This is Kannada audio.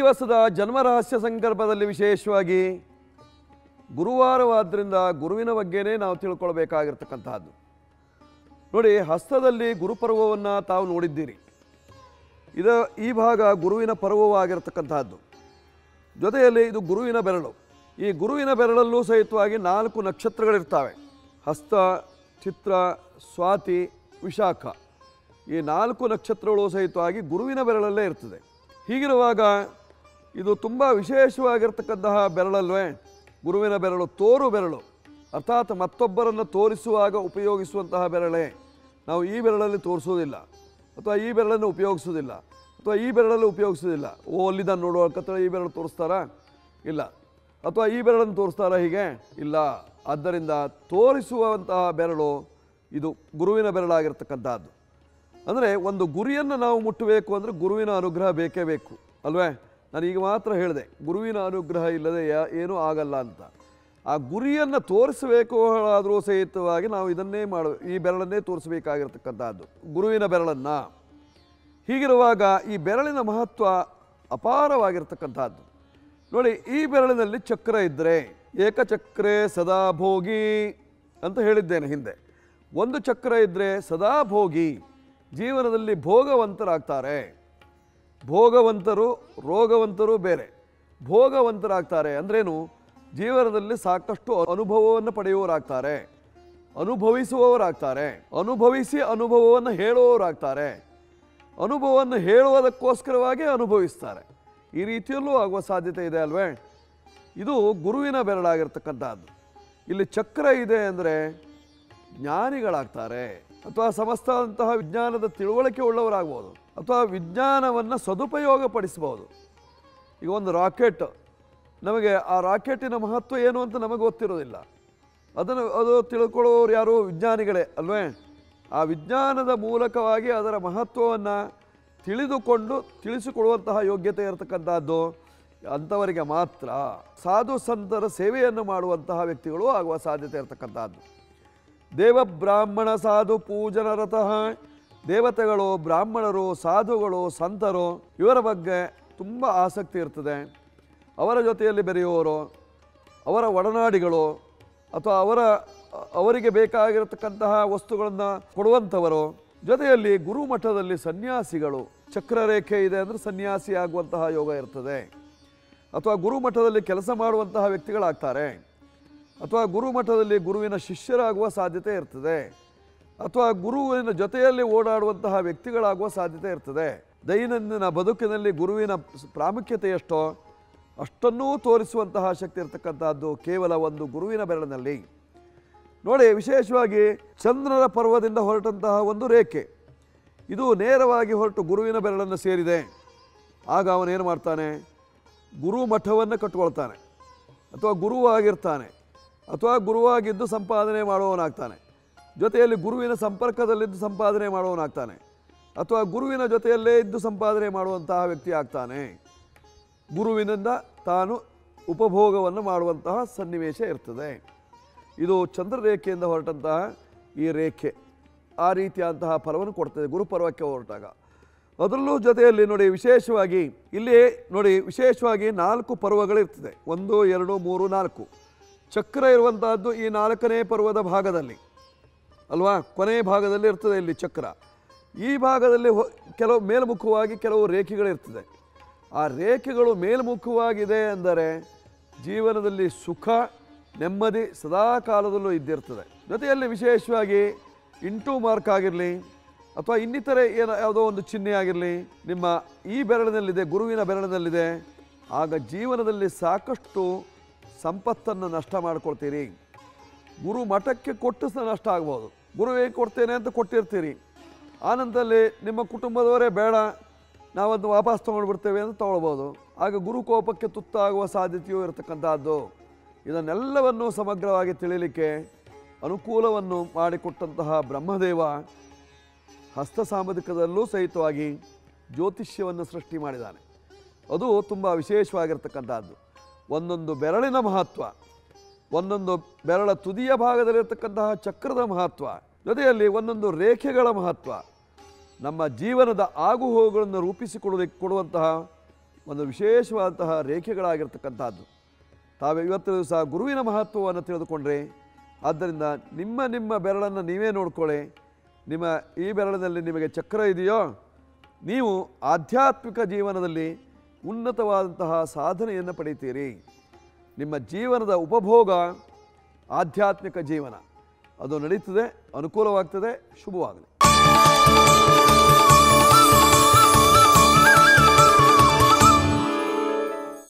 ದಿವಸದ ಜನ್ಮರಹಸ್ಯ ಸಂಕಲ್ಪದಲ್ಲಿ ವಿಶೇಷವಾಗಿ ಗುರುವಾರವಾದ್ದರಿಂದ ಗುರುವಿನ ಬಗ್ಗೆನೇ ನಾವು ತಿಳ್ಕೊಳ್ಬೇಕಾಗಿರ್ತಕ್ಕಂತಹದ್ದು ನೋಡಿ ಹಸ್ತದಲ್ಲಿ ಗುರುಪರ್ವವನ್ನು ತಾವು ನೋಡಿದ್ದೀರಿ ಇದು ಈ ಭಾಗ ಗುರುವಿನ ಪರ್ವವಾಗಿರ್ತಕ್ಕಂತಹದ್ದು ಜೊತೆಯಲ್ಲಿ ಇದು ಗುರುವಿನ ಬೆರಳು ಈ ಗುರುವಿನ ಬೆರಳಲ್ಲೂ ಸಹಿತವಾಗಿ ನಾಲ್ಕು ನಕ್ಷತ್ರಗಳಿರ್ತವೆ ಹಸ್ತ ಚಿತ್ರ ಸ್ವಾತಿ ವಿಶಾಖ ಈ ನಾಲ್ಕು ನಕ್ಷತ್ರಗಳು ಸಹಿತವಾಗಿ ಗುರುವಿನ ಬೆರಳಲ್ಲೇ ಇರ್ತದೆ ಹೀಗಿರುವಾಗ ಇದು ತುಂಬ ವಿಶೇಷವಾಗಿರ್ತಕ್ಕಂತಹ ಬೆರಳಲ್ವೇ ಗುರುವಿನ ಬೆರಳು ತೋರು ಬೆರಳು ಅರ್ಥಾತ್ ಮತ್ತೊಬ್ಬರನ್ನು ತೋರಿಸುವಾಗ ಉಪಯೋಗಿಸುವಂತಹ ಬೆರಳೇ ನಾವು ಈ ಬೆರಳಲ್ಲಿ ತೋರಿಸೋದಿಲ್ಲ ಅಥವಾ ಈ ಬೆರಳನ್ನು ಉಪಯೋಗಿಸೋದಿಲ್ಲ ಅಥವಾ ಈ ಬೆರಳಲ್ಲಿ ಉಪಯೋಗಿಸೋದಿಲ್ಲ ಓ ಅಲ್ಲಿದ್ದ ನೋಡುವ ಕತ್ತಲ ಈ ಬೆರಳು ತೋರಿಸ್ತಾರಾ ಇಲ್ಲ ಅಥವಾ ಈ ಬೆರಳನ್ನು ತೋರಿಸ್ತಾರಾ ಹೀಗೆ ಇಲ್ಲ ಆದ್ದರಿಂದ ತೋರಿಸುವಂತಹ ಬೆರಳು ಇದು ಗುರುವಿನ ಬೆರಳಾಗಿರ್ತಕ್ಕಂಥದ್ದು ಅಂದರೆ ಒಂದು ಗುರಿಯನ್ನು ನಾವು ಮುಟ್ಟಬೇಕು ಅಂದರೆ ಗುರುವಿನ ಅನುಗ್ರಹ ಬೇಕೇ ಬೇಕು ಅಲ್ವೇ ನಾನು ಈಗ ಮಾತ್ರ ಹೇಳಿದೆ ಗುರುವಿನ ಅನುಗ್ರಹ ಇಲ್ಲದೆ ಯಾ- ಏನೂ ಆಗಲ್ಲ ಅಂತ ಆ ಗುರಿಯನ್ನು ತೋರಿಸಬೇಕು ಆದರೂ ಸಹಿತವಾಗಿ ನಾವು ಇದನ್ನೇ ಮಾಡ ಈ ಬೆರಳನ್ನೇ ತೋರಿಸಬೇಕಾಗಿರ್ತಕ್ಕಂಥದ್ದು ಗುರುವಿನ ಬೆರಳನ್ನು ಹೀಗಿರುವಾಗ ಈ ಬೆರಳಿನ ಮಹತ್ವ ಅಪಾರವಾಗಿರ್ತಕ್ಕಂಥದ್ದು ನೋಡಿ ಈ ಬೆರಳಿನಲ್ಲಿ ಚಕ್ರ ಇದ್ದರೆ ಏಕಚಕ್ರೆ ಸದಾ ಭೋಗಿ ಅಂತ ಹೇಳಿದ್ದೇನೆ ಹಿಂದೆ ಒಂದು ಚಕ್ರ ಇದ್ದರೆ ಸದಾ ಭೋಗಿ ಜೀವನದಲ್ಲಿ ಭೋಗವಂತರಾಗ್ತಾರೆ ಭೋಗವಂತರು ರೋಗವಂತರು ಬೇರೆ ಭೋಗವಂತರಾಗ್ತಾರೆ ಅಂದ್ರೇನು ಜೀವನದಲ್ಲಿ ಸಾಕಷ್ಟು ಅನುಭವವನ್ನು ಪಡೆಯುವವರಾಗ್ತಾರೆ ಅನುಭವಿಸುವವರಾಗ್ತಾರೆ ಅನುಭವಿಸಿ ಅನುಭವವನ್ನು ಹೇಳುವವರಾಗ್ತಾರೆ ಅನುಭವವನ್ನು ಹೇಳುವುದಕ್ಕೋಸ್ಕರವಾಗಿ ಅನುಭವಿಸ್ತಾರೆ ಈ ರೀತಿಯಲ್ಲೂ ಆಗುವ ಸಾಧ್ಯತೆ ಇದೆ ಅಲ್ವೇ ಇದು ಗುರುವಿನ ಬೆರಳಾಗಿರ್ತಕ್ಕಂಥದ್ದು ಇಲ್ಲಿ ಚಕ್ರ ಇದೆ ಅಂದರೆ ಜ್ಞಾನಿಗಳಾಗ್ತಾರೆ ಅಥವಾ ಸಮಸ್ತಂತಹ ವಿಜ್ಞಾನದ ತಿಳುವಳಿಕೆ ಉಳ್ಳವರಾಗ್ಬೋದು ಅಥವಾ ವಿಜ್ಞಾನವನ್ನು ಸದುಪಯೋಗಪಡಿಸ್ಬೋದು ಈಗ ಒಂದು ರಾಕೆಟ್ ನಮಗೆ ಆ ರಾಕೆಟಿನ ಮಹತ್ವ ಏನು ಅಂತ ನಮಗೆ ಗೊತ್ತಿರೋದಿಲ್ಲ ಅದನ್ನು ಅದು ತಿಳ್ಕೊಳ್ಳೋರು ಯಾರು ವಿಜ್ಞಾನಿಗಳೇ ಅಲ್ವೇ ಆ ವಿಜ್ಞಾನದ ಮೂಲಕವಾಗಿ ಅದರ ಮಹತ್ವವನ್ನು ತಿಳಿದುಕೊಂಡು ತಿಳಿಸಿಕೊಡುವಂತಹ ಯೋಗ್ಯತೆ ಇರತಕ್ಕಂಥದ್ದು ಅಂಥವರಿಗೆ ಮಾತ್ರ ಸಾಧು ಸಂತರ ಸೇವೆಯನ್ನು ಮಾಡುವಂತಹ ವ್ಯಕ್ತಿಗಳು ಆಗುವ ಸಾಧ್ಯತೆ ಇರತಕ್ಕಂಥದ್ದು ದೇವ ಬ್ರಾಹ್ಮಣ ಸಾಧು ಪೂಜನರತಃ ದೇವತೆಗಳು ಬ್ರಾಹ್ಮಣರು ಸಾಧುಗಳು ಸಂತರು ಇವರ ಬಗ್ಗೆ ತುಂಬ ಆಸಕ್ತಿ ಇರ್ತದೆ ಅವರ ಜೊತೆಯಲ್ಲಿ ಬೆರೆಯುವವರು ಅವರ ಒಡನಾಡಿಗಳು ಅಥವಾ ಅವರ ಅವರಿಗೆ ಬೇಕಾಗಿರತಕ್ಕಂತಹ ವಸ್ತುಗಳನ್ನು ಕೊಡುವಂಥವರು ಜೊತೆಯಲ್ಲಿ ಗುರುಮಠದಲ್ಲಿ ಸನ್ಯಾಸಿಗಳು ಚಕ್ರರೇಖೆ ಇದೆ ಅಂದರೆ ಸನ್ಯಾಸಿ ಆಗುವಂತಹ ಯೋಗ ಇರ್ತದೆ ಅಥವಾ ಗುರುಮಠದಲ್ಲಿ ಕೆಲಸ ಮಾಡುವಂತಹ ವ್ಯಕ್ತಿಗಳಾಗ್ತಾರೆ ಅಥವಾ ಗುರುಮಠದಲ್ಲಿ ಗುರುವಿನ ಶಿಷ್ಯರಾಗುವ ಸಾಧ್ಯತೆ ಇರ್ತದೆ ಅಥವಾ ಗುರುವಿನ ಜೊತೆಯಲ್ಲಿ ಓಡಾಡುವಂತಹ ವ್ಯಕ್ತಿಗಳಾಗುವ ಸಾಧ್ಯತೆ ಇರ್ತದೆ ದೈನಂದಿನ ಬದುಕಿನಲ್ಲಿ ಗುರುವಿನ ಪ್ರಾಮುಖ್ಯತೆ ಎಷ್ಟೋ ಅಷ್ಟನ್ನೂ ತೋರಿಸುವಂತಹ ಶಕ್ತಿ ಇರತಕ್ಕಂಥದ್ದು ಕೇವಲ ಒಂದು ಗುರುವಿನ ಬೆರಳಿನಲ್ಲಿ ನೋಡಿ ವಿಶೇಷವಾಗಿ ಚಂದ್ರನ ಪರ್ವದಿಂದ ಹೊರಟಂತಹ ಒಂದು ರೇಖೆ ಇದು ನೇರವಾಗಿ ಹೊರಟು ಗುರುವಿನ ಬೆರಳನ್ನು ಸೇರಿದೆ ಆಗ ಅವನೇನು ಮಾಡ್ತಾನೆ ಗುರು ಮಠವನ್ನು ಕಟ್ಕೊಳ್ತಾನೆ ಅಥವಾ ಗುರುವಾಗಿರ್ತಾನೆ ಅಥವಾ ಗುರುವಾಗಿದ್ದು ಸಂಪಾದನೆ ಮಾಡುವವನಾಗ್ತಾನೆ ಜೊತೆಯಲ್ಲಿ ಗುರುವಿನ ಸಂಪರ್ಕದಲ್ಲಿದ್ದು ಸಂಪಾದನೆ ಮಾಡುವವನಾಗ್ತಾನೆ ಅಥವಾ ಗುರುವಿನ ಜೊತೆಯಲ್ಲೇ ಇದ್ದು ಸಂಪಾದನೆ ಮಾಡುವಂತಹ ವ್ಯಕ್ತಿ ಆಗ್ತಾನೆ ಗುರುವಿನಿಂದ ತಾನು ಉಪಭೋಗವನ್ನು ಮಾಡುವಂತಹ ಸನ್ನಿವೇಶ ಇರ್ತದೆ ಇದು ಚಂದ್ರರೇಖೆಯಿಂದ ಹೊರಟಂತಹ ಈ ರೇಖೆ ಆ ರೀತಿಯಾದಂತಹ ಫಲವನ್ನು ಕೊಡ್ತದೆ ಗುರುಪರ್ವಕ್ಕೆ ಹೊರಟಾಗ ಅದರಲ್ಲೂ ಜೊತೆಯಲ್ಲಿ ನೋಡಿ ವಿಶೇಷವಾಗಿ ಇಲ್ಲಿ ನೋಡಿ ವಿಶೇಷವಾಗಿ ನಾಲ್ಕು ಪರ್ವಗಳಿರ್ತದೆ ಒಂದು ಎರಡು ಮೂರು ನಾಲ್ಕು ಚಕ್ರ ಇರುವಂತಹದ್ದು ಈ ನಾಲ್ಕನೇ ಪರ್ವದ ಭಾಗದಲ್ಲಿ ಅಲ್ವಾ ಕೊನೆ ಭಾಗದಲ್ಲಿ ಇರ್ತದೆ ಇಲ್ಲಿ ಚಕ್ರ ಈ ಭಾಗದಲ್ಲಿ ಹೊ- ಕೆಲವು ಮೇಲ್ಮುಖವಾಗಿ ಕೆಲವು ರೇಖೆಗಳಿರ್ತದೆ ಆ ರೇಖೆಗಳು ಮೇಲ್ಮುಖವಾಗಿದೆ ಎಂದರೆ ಜೀವನದಲ್ಲಿ ಸುಖ ನೆಮ್ಮದಿ ಸದಾ ಕಾಲದಲ್ಲೂ ಇದ್ದಿರ್ತದೆ ಜೊತೆಯಲ್ಲಿ ವಿಶೇಷವಾಗಿ ಇಂಟು ಮಾರ್ಕ್ ಆಗಿರಲಿ ಅಥವಾ ಇನ್ನಿತರೆ ಏನೋ ಯಾವುದೋ ಒಂದು ಚಿಹ್ನೆ ಆಗಿರಲಿ ನಿಮ್ಮ ಈ ಬೆರಳಿನಲ್ಲಿದೆ ಗುರುವಿನ ಬೆರಳಿನಲ್ಲಿದೆ ಆಗ ಜೀವನದಲ್ಲಿ ಸಾಕಷ್ಟು ಸಂಪತ್ತನ್ನು ನಷ್ಟ ಮಾಡ್ಕೊಳ್ತೀರಿ ಗುರು ಮಠಕ್ಕೆ ಕೊಟ್ಟು ಸಹ ನಷ್ಟ ಆಗ್ಬೋದು ಗುರುವೇ ಕೊಡ್ತೇನೆ ಅಂತ ಕೊಟ್ಟಿರ್ತೀರಿ ಆನಂತರಲ್ಲಿ ನಿಮ್ಮ ಕುಟುಂಬದವರೇ ಬೇಡ ನಾವದು ವಾಪಸ್ ತೊಗೊಂಡ್ಬಿಡ್ತೇವೆ ಅಂತ ತೊಗೊಳ್ಬೋದು ಆಗ ಗುರು ಕೋಪಕ್ಕೆ ತುತ್ತಾಗುವ ಸಾಧ್ಯತೆಯೂ ಇರತಕ್ಕಂಥದ್ದು ಇದನ್ನೆಲ್ಲವನ್ನು ಸಮಗ್ರವಾಗಿ ತಿಳಿಯಲಿಕ್ಕೆ ಅನುಕೂಲವನ್ನು ಮಾಡಿಕೊಟ್ಟಂತಹ ಬ್ರಹ್ಮದೇವ ಹಸ್ತ ಸಾಮಧಿಕದಲ್ಲೂ ಸಹಿತವಾಗಿ ಜ್ಯೋತಿಷ್ಯವನ್ನು ಸೃಷ್ಟಿ ಮಾಡಿದ್ದಾನೆ ಅದು ತುಂಬ ವಿಶೇಷವಾಗಿರ್ತಕ್ಕಂಥದ್ದು ಒಂದೊಂದು ಬೆರಳಿನ ಮಹತ್ವ ಒಂದೊಂದು ಬೆರಳ ತುದಿಯ ಭಾಗದಲ್ಲಿರ್ತಕ್ಕಂತಹ ಚಕ್ರದ ಮಹತ್ವ ಜೊತೆಯಲ್ಲಿ ಒಂದೊಂದು ರೇಖೆಗಳ ಮಹತ್ವ ನಮ್ಮ ಜೀವನದ ಆಗುಹೋಗುಗಳನ್ನು ರೂಪಿಸಿಕೊಡೋದಕ್ಕೆ ಕೊಡುವಂತಹ ಒಂದು ವಿಶೇಷವಾದಂತಹ ರೇಖೆಗಳಾಗಿರ್ತಕ್ಕಂಥದ್ದು ತಾವು ಇವತ್ತು ದಿವಸ ಗುರುವಿನ ಮಹತ್ವವನ್ನು ತಿಳಿದುಕೊಂಡ್ರೆ ಆದ್ದರಿಂದ ನಿಮ್ಮ ನಿಮ್ಮ ಬೆರಳನ್ನು ನೀವೇ ನೋಡ್ಕೊಳ್ಳಿ ನಿಮ್ಮ ಈ ಬೆರಳಿನಲ್ಲಿ ನಿಮಗೆ ಚಕ್ರ ಇದೆಯೋ ನೀವು ಆಧ್ಯಾತ್ಮಿಕ ಜೀವನದಲ್ಲಿ ಉನ್ನತವಾದಂತಹ ಸಾಧನೆಯನ್ನು ಪಡಿತೀರಿ ನಿಮ್ಮ ಜೀವನದ ಉಪಭೋಗ ಆಧ್ಯಾತ್ಮಿಕ ಜೀವನ ಅದು ನಡೀತದೆ ಅನುಕೂಲವಾಗ್ತದೆ ಶುಭವಾಗಲಿ